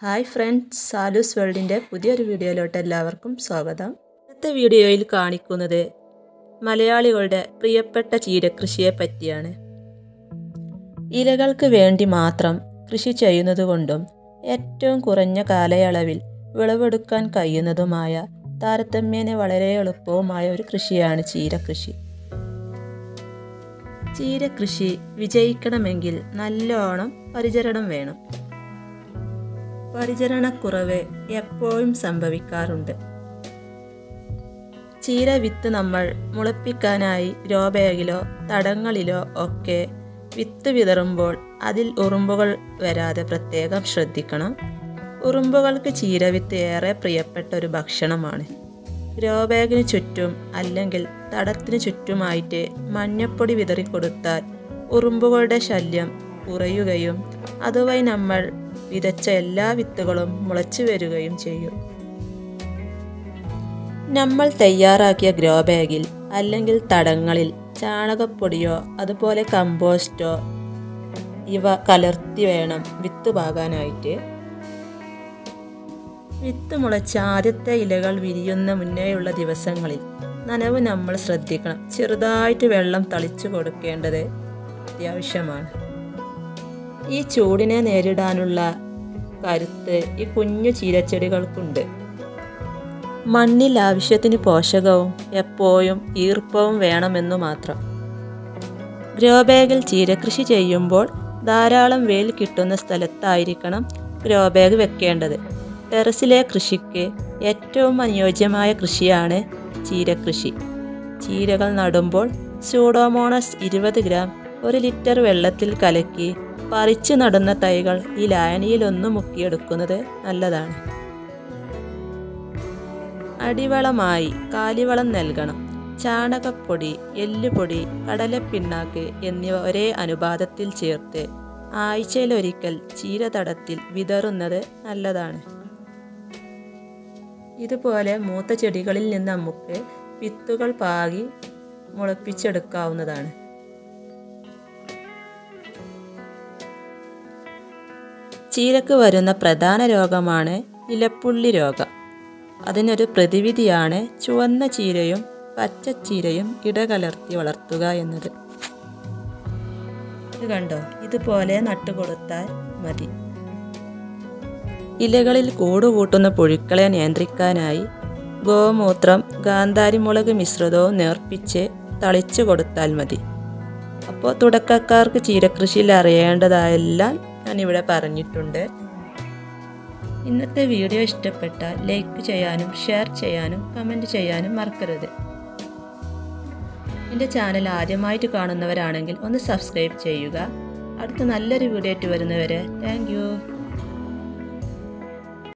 hi friends സാലൂസ് വേൾഡിൻ്റെ പുതിയൊരു വീഡിയോയിലോട്ട് എല്ലാവർക്കും സ്വാഗതം ഇന്നത്തെ വീഡിയോയിൽ കാണിക്കുന്നത് മലയാളികളുടെ പ്രിയപ്പെട്ട ചീരകൃഷിയെ പറ്റിയാണ് ഇലകൾക്ക് വേണ്ടി മാത്രം കൃഷി ചെയ്യുന്നതുകൊണ്ടും ഏറ്റവും കുറഞ്ഞ കാലയളവിൽ വിളവെടുക്കാൻ കഴിയുന്നതുമായ താരതമ്യേന വളരെ എളുപ്പവുമായ ഒരു കൃഷിയാണ് ചീരകൃഷി ചീരകൃഷി വിജയിക്കണമെങ്കിൽ നല്ലോണം പരിചരണം വേണം പരിചരണക്കുറവ് എപ്പോഴും സംഭവിക്കാറുണ്ട് ചീര വിത്ത് നമ്മൾ മുളപ്പിക്കാനായി ഗ്രോ ബാഗിലോ തടങ്ങളിലോ ഒക്കെ വിത്ത് വിതറുമ്പോൾ അതിൽ ഉറുമ്പുകൾ വരാതെ പ്രത്യേകം ശ്രദ്ധിക്കണം ഉറുമ്പുകൾക്ക് ചീരവിത്ത് ഏറെ പ്രിയപ്പെട്ട ഒരു ഭക്ഷണമാണ് ഗ്രോ ബാഗിന് ചുറ്റും അല്ലെങ്കിൽ തടത്തിന് ചുറ്റുമായിട്ട് മഞ്ഞപ്പൊടി വിതറിക്കൊടുത്താൽ ഉറുമ്പുകളുടെ ശല്യം കുറയുകയും അതുവഴി നമ്മൾ വിതച്ച എല്ലാ വിത്തുകളും മുളച്ചു വരികയും ചെയ്യും നമ്മൾ തയ്യാറാക്കിയ ഗ്രോ ബാഗിൽ അല്ലെങ്കിൽ തടങ്ങളിൽ ചാണകപ്പൊടിയോ അതുപോലെ കമ്പോസ്റ്റോ ഇവ കലർത്തി വേണം വിത്ത് പാകാനായിട്ട് വിത്ത് മുളച്ച ആദ്യത്തെ ഇലകൾ വിരിയുന്ന മുന്നേയുള്ള ദിവസങ്ങളിൽ നനവ് നമ്മൾ ശ്രദ്ധിക്കണം ചെറുതായിട്ട് വെള്ളം തളിച്ചു കൊടുക്കേണ്ടത് അത്യാവശ്യമാണ് ഈ ചൂടിനെ നേരിടാനുള്ള കരുത്ത് ഈ കുഞ്ഞു ചീരച്ചെടികൾക്കുണ്ട് മണ്ണിൽ ആവശ്യത്തിന് പോഷകവും എപ്പോഴും ഈർപ്പവും വേണമെന്നു മാത്രം ഗ്രോ ബാഗിൽ ചീരകൃഷി ചെയ്യുമ്പോൾ ധാരാളം വെയിൽ കിട്ടുന്ന സ്ഥലത്തായിരിക്കണം ഗ്രോ ബാഗ് വെക്കേണ്ടത് ടെറസിലെ കൃഷിക്ക് ഏറ്റവും അനുയോജ്യമായ കൃഷിയാണ് ചീരകൃഷി ചീരകൾ നടുമ്പോൾ സൂഡോമോണസ് ഇരുപത് ഗ്രാം ഒരു ലിറ്റർ വെള്ളത്തിൽ കലക്കി പറിച്ചു നടുന്ന തൈകൾ ഈ ലായനിയിലൊന്ന് മുക്കിയെടുക്കുന്നത് നല്ലതാണ് അടിവളമായി കാലിവളം നൽകണം ചാണകപ്പൊടി എല്ലുപൊടി കടലപ്പിണ്ണാക്ക് എന്നിവ ഒരേ അനുപാതത്തിൽ ചേർത്ത് ആഴ്ചയിലൊരിക്കൽ ചീരതടത്തിൽ വിതറുന്നത് നല്ലതാണ് ഇതുപോലെ മൂത്ത ചെടികളിൽ നിന്ന് നമുക്ക് വിത്തുകൾ പാകി മുളപ്പിച്ചെടുക്കാവുന്നതാണ് ചീരക്ക് വരുന്ന പ്രധാന രോഗമാണ് ഇലപ്പുള്ളി രോഗം അതിനൊരു പ്രതിവിധിയാണ് ചുവന്ന ചീരയും പച്ചച്ചീരയും ഇടകലർത്തി വളർത്തുക എന്നത് ഇത് കണ്ടോ ഇതുപോലെ നട്ടുകൊടുത്താൽ മതി ഇലകളിൽ കൂടുകൂട്ടുന്ന പുഴുക്കളെ നിയന്ത്രിക്കാനായി ഗോമൂത്രം ഗാന്ധാരിമുളക് മിശ്രിതവും നേർപ്പിച്ച് തളിച്ചു കൊടുത്താൽ മതി അപ്പോൾ തുടക്കക്കാർക്ക് ചീരകൃഷിയിൽ അറിയേണ്ടതായെല്ലാം ഞാനിവിടെ പറഞ്ഞിട്ടുണ്ട് ഇന്നത്തെ വീഡിയോ ഇഷ്ടപ്പെട്ടാൽ ലൈക്ക് ചെയ്യാനും ഷെയർ ചെയ്യാനും കമൻറ്റ് ചെയ്യാനും മറക്കരുത് എൻ്റെ ചാനൽ ആദ്യമായിട്ട് കാണുന്നവരാണെങ്കിൽ ഒന്ന് സബ്സ്ക്രൈബ് ചെയ്യുക അടുത്ത നല്ലൊരു വീഡിയോ ആയിട്ട് വരുന്നവരെ താങ്ക്